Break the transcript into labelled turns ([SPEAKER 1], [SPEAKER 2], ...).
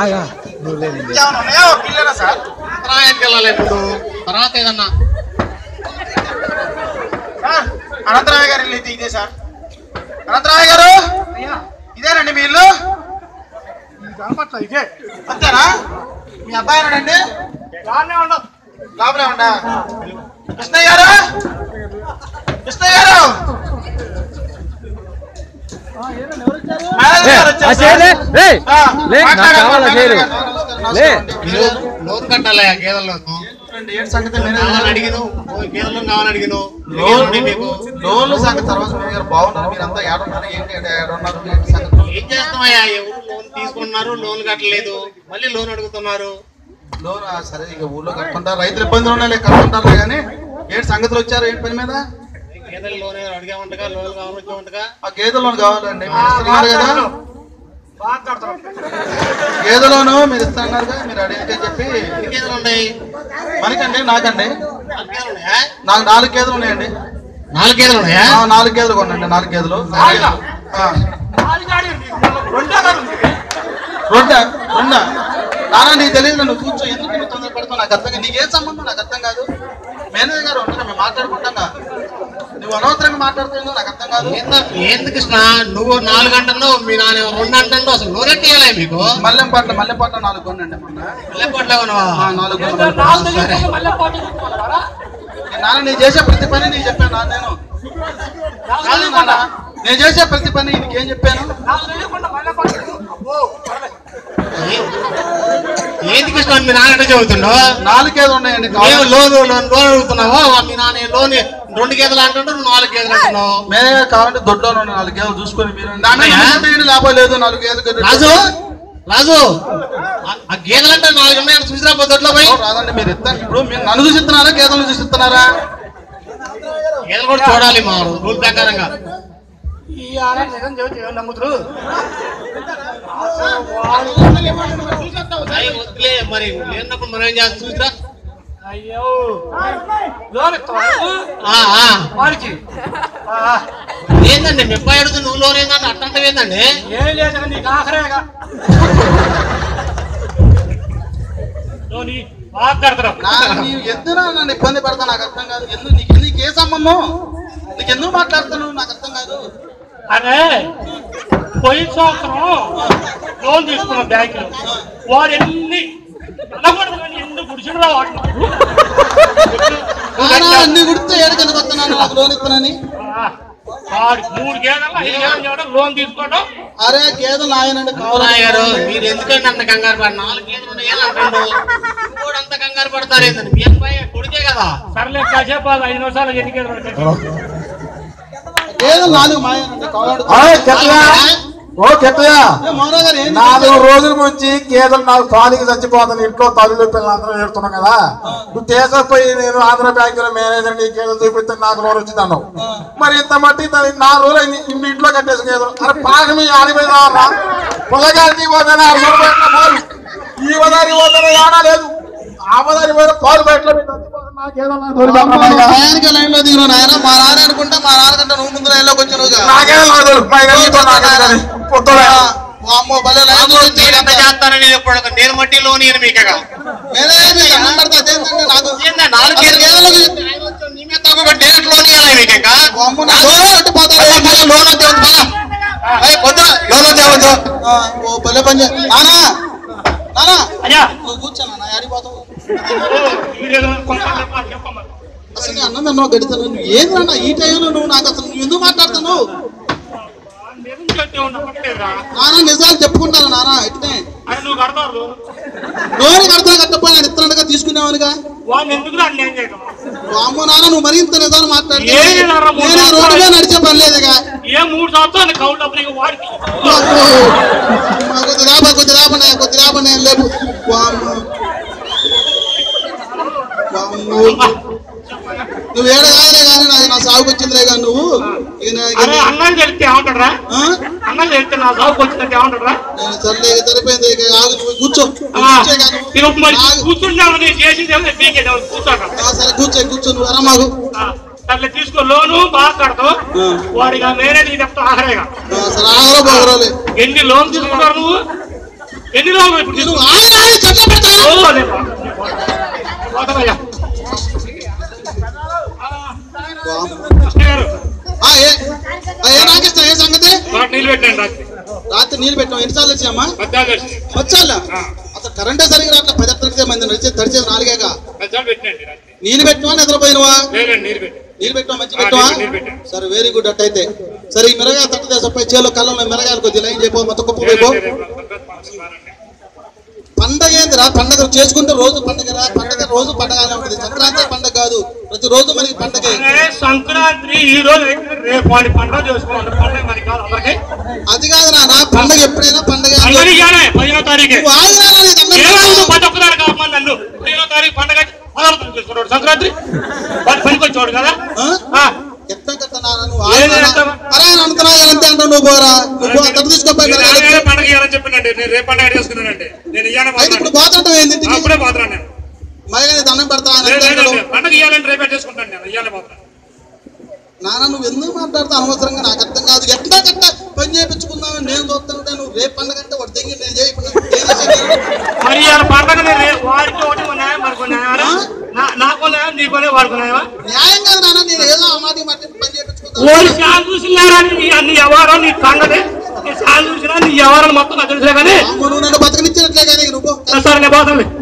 [SPEAKER 1] ఇంకేమైనా ఉన్నాయా ఒక ఇల్లేనా సార్
[SPEAKER 2] అంతరాయానికి వెళ్ళాలి ఇప్పుడు తర్వాత ఏదన్నా
[SPEAKER 1] సార్ అనంతరాయ గారి ఇల్లు అయితే ఇదే సార్ అనంతరాయ గారు ఇదేనండి మీ ఇల్లు
[SPEAKER 3] ఇదే
[SPEAKER 1] అంతేనా మీ అబ్బాయి అన్నాడండి
[SPEAKER 3] దాన్నే ఉండదు
[SPEAKER 1] లోపలే ఉండా కృష్ణయ్య గారు కృష్ణయ్య గారు మేనేజర్ గారు వచ్చారు సార్. ఆ, మాట్లాడండి, మాట్లాడండి.
[SPEAKER 4] లే.
[SPEAKER 2] మీరు లోన్ కట్టాలి ఆ గేదెల లోన్
[SPEAKER 1] రండి, ఏంటి సంగతి మేనేజర్
[SPEAKER 2] కావాలని
[SPEAKER 1] గారు?
[SPEAKER 2] అడిగిను గేదెల లోన్ కావాలని అడిగిను
[SPEAKER 1] లోన్
[SPEAKER 2] మీకు
[SPEAKER 1] లోన్లు సంగతి తర్వాత మేనేజర్ గారు బాగున్నారు మీరంతా ఏడున్నారు ఏంటి ఏడున్నారు ఏంటి సంగతి
[SPEAKER 2] ఏం చేస్తామయ్యా ఎవరు లోన్ తీసుకున్నారు లోన్ కట్టలేదు మళ్ళీ లోన్ అడుగుతున్నారు
[SPEAKER 1] లోన్ ఆ, సరే ఇక ఊళ్ళో కట్టుకుంటారు రైతులు ఇబ్బందులు ఉన్నాయి కట్టుకుంటారు కానీ ఏంటి సంగతులు వచ్చారు ఏంటి పని మీద
[SPEAKER 2] గేదెల లోన్ అడిగామంటగా లోన్ కావాలని వచ్చామంటగా
[SPEAKER 1] ఆ గేదె లోన్ కావాలండి మీరు ఇస్తున్నారు కదా
[SPEAKER 3] బాగా కడతారు
[SPEAKER 1] గేదె లోను మీరు ఇస్తున్నారు కదా మీరు అడిగితే చెప్పి
[SPEAKER 2] ఎన్ని గేదెలు ఉన్నాయి
[SPEAKER 1] మనకండి నాకండి
[SPEAKER 2] నాలుగు గేదెలు ఉన్నాయా
[SPEAKER 1] నాకు నాలుగు గేదెలు ఉన్నాయండి
[SPEAKER 2] నాలుగు గేదెలు ఉన్నాయా
[SPEAKER 1] ఆ, నాలుగు గేదెలు కొనండి నాలుగు గేదెలు
[SPEAKER 3] నాలుగా?
[SPEAKER 1] ఆ,
[SPEAKER 3] నాలుగాడి రెండే కాదు ఉంది.
[SPEAKER 1] రెండా రెండా నానా నీకు తెలియదు నువ్వు కూర్చో ఎందుకు నువ్వు తొందర పెడతావు నాకు అర్థం కాదు నీకేం సంబంధం నాకు అర్థం కాదు మేనేజర్ గారు ఉంటారా మేము మాట్లాడుకుంటాం నువ్వు అనవసరంగా మాట్లాడుతున్నావు నాకు అర్థం కాదు
[SPEAKER 2] ఏంద- ఏంది కృష్ణ నువ్వు నాలుగు అంటున్నావు మీ నాన్న రెండు అంటున్నావు అసలు లోన్ ఎట్టియాలి మీకు
[SPEAKER 1] మల్లెం పాటలు మల్లెం పాటలు నాలుగు కొనండి మొన్న
[SPEAKER 2] లేకపోతే ఉన్నావా
[SPEAKER 1] ఆ, నాలుగు
[SPEAKER 3] ఏంటో
[SPEAKER 1] కొనండి.
[SPEAKER 3] నాలుగు దగ్గర మళ్ళీ పాటు చెప్పుకోవాలా?
[SPEAKER 1] నాన్న నేను చేసే ప్రతి పని నీకు చెప్పాను నాన్న నేను
[SPEAKER 3] నాలుగు
[SPEAKER 1] కాదు
[SPEAKER 3] దగ్గర
[SPEAKER 1] నాన్న నేను చేసే ప్రతి పని నీకేం చెప్పాను
[SPEAKER 3] నాలుగు తెలియకుండా మళ్ళీ పాటు చెప్పు. అబ్బో, పర్లేదు.
[SPEAKER 2] ఏంది కృష్ణ మీ నాన్న ఎట్లా చెబుతుండో
[SPEAKER 1] నాలుగేది ఉన్నాయండి
[SPEAKER 2] మేము లోన్ లోన్ లోన్ అడుగుతున్నావా మీ నాన్న లోన్ రెండు గేదెలు అంటుంటే నువ్వు నాలుగు గేదెలు అంటున్నావు
[SPEAKER 1] మేనేజర్ కావాలంటే దొడ్లో ఉన్న నాలుగు గేదెలు చూసుకొని మీరు దాని మీద మీకేంటి లాభం లేదు నాలుగు గేదెలు
[SPEAKER 2] రాజు రాజు ఆ- ఆ గేదెలు అంటే నాలుగు ఉన్నాయని చూసిరా పొద్దుట్లో పోయి
[SPEAKER 1] ఓ, రాదండి మీరు ఇస్తాను ఇప్పుడు మీరు నన్ను చూసి ఇస్తున్నారా గేదెలను చూసి ఇస్తున్నారా
[SPEAKER 2] గేదెలు కూడా చూడాలి మా రూల్ ప్రకారంగా
[SPEAKER 3] ఈ ఆడ నిజం చెబితే ఏం నమ్ముతురు
[SPEAKER 2] అయ్యి వదిలే మరి లేనప్పుడు మనం ఏం చేస్తాం చూసిరా
[SPEAKER 3] అయ్యో లోన్ ఇస్తావా నువ్వు?
[SPEAKER 2] ఆ, ఆ.
[SPEAKER 3] వాడికి ఆ,
[SPEAKER 2] ఏందండి మీ అబ్బాయి అడుగుతూ నువ్వు లోన్ ఏందంటే అట్టంటే ఏందండి
[SPEAKER 3] ఏం లేదు నీకు ఆఖరేగా లోని బాగా కడతారు
[SPEAKER 1] నా నీవు ఎందుకు నన్ను ఇబ్బంది పడతా నాకు అర్థం కాదు ఎందుకు నీకు నీకు ఏ సంబంధం నీకు ఎందుకు మాట్లాడుతున్నావు నాకు అర్థం కాదు
[SPEAKER 3] అరే పోయిన సంవత్సరం లోన్ తీసుకున్నాం బ్యాంకులో వాడు ఎన్ని అనకూడదు కానీ ఎన్ని గుడిసిన వాడు
[SPEAKER 1] నానా, అన్ని గుర్తు ఏడు కిందకు వస్తున్నాను నాకు లోన్ ఇస్తానని
[SPEAKER 3] వాడు మూడు గేదెలు ఐదు గేదెలు చేయడం లోన్ తీసుకోవడం
[SPEAKER 1] అరే గేదెలు నాయనండి
[SPEAKER 2] అవునాయ్
[SPEAKER 1] కావాలి
[SPEAKER 2] గారు మీరు ఎందుకంటే అంత కంగారు పడి నాలుగు గేదెలు ఉన్నాయని అంటాడు ఇంకోటి అంత కంగారు పడతారు ఏంటండి మీ అబ్బాయి కొడుకే కదా
[SPEAKER 3] సర్లే కాసేపు ఆగు, ఐదు నిమిషాలు ఎన్ని గేదెలు ఉన్నాయి?
[SPEAKER 1] గేదెలు నాలుగు మాయనండి కావాలి
[SPEAKER 4] ఓయ్ చెత్తయా ఓ చెత్తయా
[SPEAKER 1] మౌనా గారు ఏంది
[SPEAKER 4] నాలుగు రోజుల నుంచి గేదెలు నాకు పాలికి చచ్చిపోతాను ఇంట్లో తల్లులు పిల్లలు అందరూ ఏడుతున్నాం కదా నువ్వు తీసుకుపోయి నేను ఆంధ్ర బ్యాంకులో మేనేజర్ నీ గేదెలు చూపిస్తే నాకు లోన్ వచ్చింది అన్నావు మరి ఇంత మట్టి దాని నాలుగు రోజులు అయింది ఇన్ని ఇంట్లో కట్టేసి గేదెలు అరే పాకం మీ ఆడిపోయిందా పొలగారికి పోతానే ఆరు వందలు పెట్టిన పాలు ఈ వదారి పోతానే ఆడా లేదు ఆ వదారి పోయిన పాలు బయటలో పెట్టి చచ్చిపోతాను నా గేదెలు నాకు తోలి పెట్టమన్నాయి కదా.
[SPEAKER 1] టయానికి లైన్ లో దిగిన నాయన మా నాన్న అనుకుంటా మా నాన్న కంటే నువ్వు ముందు లైన్ లోకి వచ్చినావుగా
[SPEAKER 4] నాకే నాకు తెలుసు. పైగా నీతో నాకే తెలుసు. పొద్దున.
[SPEAKER 1] అమ్మో భలే లైన్ లో వచ్చి
[SPEAKER 2] మీరు ఎంత చేస్తారని ఎప్పుడు నేను మట్టి లోన్ ఇయ్యను మీకగా
[SPEAKER 1] నేనే మీకు అన్నం పెడతా అదేంటండి నాకు
[SPEAKER 2] ఏందా నాలుగు
[SPEAKER 1] అసలు
[SPEAKER 2] గేదెలు
[SPEAKER 1] గేదెలకు
[SPEAKER 2] ఆయన వచ్చి నీ మీద తగ్గబట్టి నేను లోన్ ఇవ్వాలి మీకు ఇంకా
[SPEAKER 1] అమ్మో నా లోన్ కట్టిపోతారు
[SPEAKER 2] లోన్ వచ్చే పొద్దున లోన్ వచ్చే వద్దు
[SPEAKER 1] ఆ, ఓ భలే పని చే- నానా నానా
[SPEAKER 3] అయ్యా
[SPEAKER 1] నువ్వు కూర్చో నాన్న ఆడిపోతావు
[SPEAKER 3] వీడేదో కొంచెం చెప్పాలి, చెప్పమ్మా.
[SPEAKER 1] అసలు నీ అన్నం తిన్నావు గడితలు నువ్వు ఏంది నాన్న ఈ టైంలో నువ్వు నాకు అసలు నువ్వు ఎందుకు మాట్లాడుతున్నావు
[SPEAKER 3] నిజం చెప్తే ఉండక్కర్లేదురా.
[SPEAKER 1] నాన్న నిజాలు చెప్పుకుంటాను నాన్న ఇట్నే
[SPEAKER 3] అది నువ్వు కడతావు లోన్.
[SPEAKER 1] లోన్ కడతా కట్టపోయి నేను ఇత్తనగా తీసుకునేవానుగా
[SPEAKER 3] వాడిని ఎందుకు అన్యాయం చేయడం
[SPEAKER 1] అమ్మో నాన్న నువ్వు మరీ ఇంత నిజాలు మాట్లాడితే
[SPEAKER 3] ఏది నాన్న మూడు
[SPEAKER 1] నేను ఈ రోడ్డు మీద నడిచే పని లేదుగా
[SPEAKER 3] ఏ మూడు సంవత్సరాలు కౌలు డబ్బులు ఇక వాడికి
[SPEAKER 1] కొద్ది లాభ కొద్ది లాభనే కొద్ది లాభనే లేవు వామ్మో. వామ్మో. నువ్వు ఏడ కాదనే కానీ నాది నా సాగుకు వచ్చిందిలే కానీ నువ్వు ఇక నా- ఇక
[SPEAKER 3] అరే అన్నం తెలిస్తే ఏమంటారా
[SPEAKER 1] ఆ?
[SPEAKER 3] అన్నం తెలిస్తే నా సాగుకు వచ్చినట్టు ఏమంటారా
[SPEAKER 1] నేను సర్లే ఇక సరిపోయింది ఇక ఆగు నువ్వు కూర్చో నువ్వు
[SPEAKER 3] ఆ,
[SPEAKER 1] కూర్చో ఇక నువ్వు.
[SPEAKER 3] ఇక మరి
[SPEAKER 1] ఆగు.
[SPEAKER 3] కూర్చుంటావు నేను చేసింది ఏమో పీకేది ఏమో కూర్చోక
[SPEAKER 1] ఆ, సరే కూర్చో కూర్చో నువ్వు అరమాగు
[SPEAKER 3] ఆ, సర్లే తీసుకో లోను బాగా కడతావు
[SPEAKER 1] ఆ.
[SPEAKER 3] వాడిగా నేనే నీకు చెప్తా ఆఖరేగా
[SPEAKER 1] ఆ, సరే ఆగరో బాగరోలే
[SPEAKER 3] ఎన్ని లోన్ తీసుకున్నారు నువ్వు ఎన్ని రోజులు ఇప్పుడు
[SPEAKER 1] నువ్వు
[SPEAKER 3] తీసుకున్నావు?
[SPEAKER 1] ఆయన ఆయన చెట్ల పెడతా
[SPEAKER 3] ఓ, నేను పోతా. పోతానయ్యా. కృష్ణ గారు
[SPEAKER 1] ఆ, ఏ ఆ, ఏ నాగేశ్వర ఏ సంగతి
[SPEAKER 3] వాటి నీళ్ళు పెట్టండి రాత్రి
[SPEAKER 1] రాత్రి నీళ్ళు పెట్టాం ఎన్నిసార్లు వచ్చాయమ్మా
[SPEAKER 3] పద్నాలుగు వచ్చి
[SPEAKER 1] వచ్చాలా
[SPEAKER 3] ఆ.
[SPEAKER 1] అసలు కరెంటే సరిగ్గా రాట్లా పది తడిచే మంది నడిచే తడిచేది నాలుగేగా
[SPEAKER 3] పద్నాలుగు పెట్టండి రాత్రి
[SPEAKER 1] నీళ్ళు పెట్టినా నిద్రపోయినవా
[SPEAKER 3] లేదండి నీళ్ళు పెట్టండి
[SPEAKER 1] నీళ్ళు పెట్టినా మంచి
[SPEAKER 3] ఆ,
[SPEAKER 1] పెట్టవా
[SPEAKER 3] నీళ్ళు- నీళ్ళు పెట్టాను.
[SPEAKER 1] సరే వెరీ గుడ్ అట్టయితే సరే ఈ మిరగాయ తట్టు దేశపై చేలో కళ్ళంలో మిరగాయలు కొద్ది లైన్ చెప్పు మొత్తం కుప్ప పోయిపో
[SPEAKER 3] లేదండి, రేపు సంక్రాంతి పండుగ మారండి.
[SPEAKER 1] పండగ ఏందిరా పండగ చేసుకుంటే రోజు పండగరా పండగ రోజు పండగనే ఉంటుంది సంక్రాంతి పండగ కాదు ప్రతి రోజు మనకి పండగే
[SPEAKER 3] అరే, సంక్రాంతి ఈ రోజు అయితే రేపు వాడి పండుగ చేసుకోవాలి పండుగ మనకి కాదు అందరికి
[SPEAKER 1] అది కాదు నాన్న పండగ ఎప్పుడైనా పండగ
[SPEAKER 3] అందరికీ పదిహేనో తారీఖు
[SPEAKER 1] నువ్వు ఆగిరా నాన్న, నీకు అన్నం
[SPEAKER 3] ఏమో
[SPEAKER 1] పెడతా.
[SPEAKER 3] ప్రతి ఒక్కదాని కావాలి నన్ను పదిహేనో తారీఖు పండుగ పదార్థం చేసుకున్నాడు సంక్రాంతి వాడు పనికి వచ్చాడు కదా
[SPEAKER 1] ఆ?
[SPEAKER 3] ఆ,
[SPEAKER 1] ఎట్ట కట్ట నాన్న నువ్వు
[SPEAKER 3] ఏం
[SPEAKER 1] ఆగిరా
[SPEAKER 3] చేస్తావా?
[SPEAKER 1] నాన్న. అరే ఆయన అంటున్నా అంతే అంటావు నువ్వు పోరా నువ్వు పో, తట్టు తీసుకోపోయి
[SPEAKER 3] నేను
[SPEAKER 1] మిరగాయలు
[SPEAKER 3] ఆవేళ పండగ ఇవ్వాలని చెప్పినండి నేను రేపు పండగ చేసుకున్నానండి నేను ఇయ్యాలని
[SPEAKER 1] అయితే ఇప్పుడు
[SPEAKER 3] మాత్రం
[SPEAKER 1] పోతాంటావు ఏంది ఇంటికి
[SPEAKER 3] అప్పుడే మాత్రం నేను
[SPEAKER 1] మరగా నీ దండం పెడతా ఆయన
[SPEAKER 3] లేదు,
[SPEAKER 1] అంతే
[SPEAKER 3] లేదు,
[SPEAKER 1] అంటాడు.
[SPEAKER 3] లేదు. పండగ ఇవ్వాలని రేపే చేసుకుంటాను నేను ఇయ్యాలి మాత్రం
[SPEAKER 1] నాన్న నువ్వు ఎందుకు మాట్లాడతా అనవసరంగా నాకు అర్థం కాదు ఎట్లా కట్ట పని చేయించుకుందామని నేను చూస్తుంటే నువ్వు రేపు పండగ అంటే వాడు తెంగి నేను చేయి ఇప్పుడు నేను ఏం చేసేది?
[SPEAKER 3] మరి ఇవాళ పండగ నేను రేపు వాడికి ఒకటి కొన్నాయా మరి కొన్నాయా నా- నాకు కొన్నాయా నీ కొనే వాడుకున్నాయా
[SPEAKER 1] న్యాయం కాదు నాన్న నేను ఏదో ఆ మాట ఈ మాట పని చేయించుకుందాం
[SPEAKER 3] ఓడి శాన్ చూసినారా నీ నీ వ్యవహారం నీ సంగతి నీ శాన్ చూసినా నీ వ్యవహారం మొత్తం నాకు తెలుసులే కానీ
[SPEAKER 1] అమ్మ నువ్వు నన్ను బతకనిచ్చినట్లే కానీ నువ్వు
[SPEAKER 3] సరే నేను పోతాను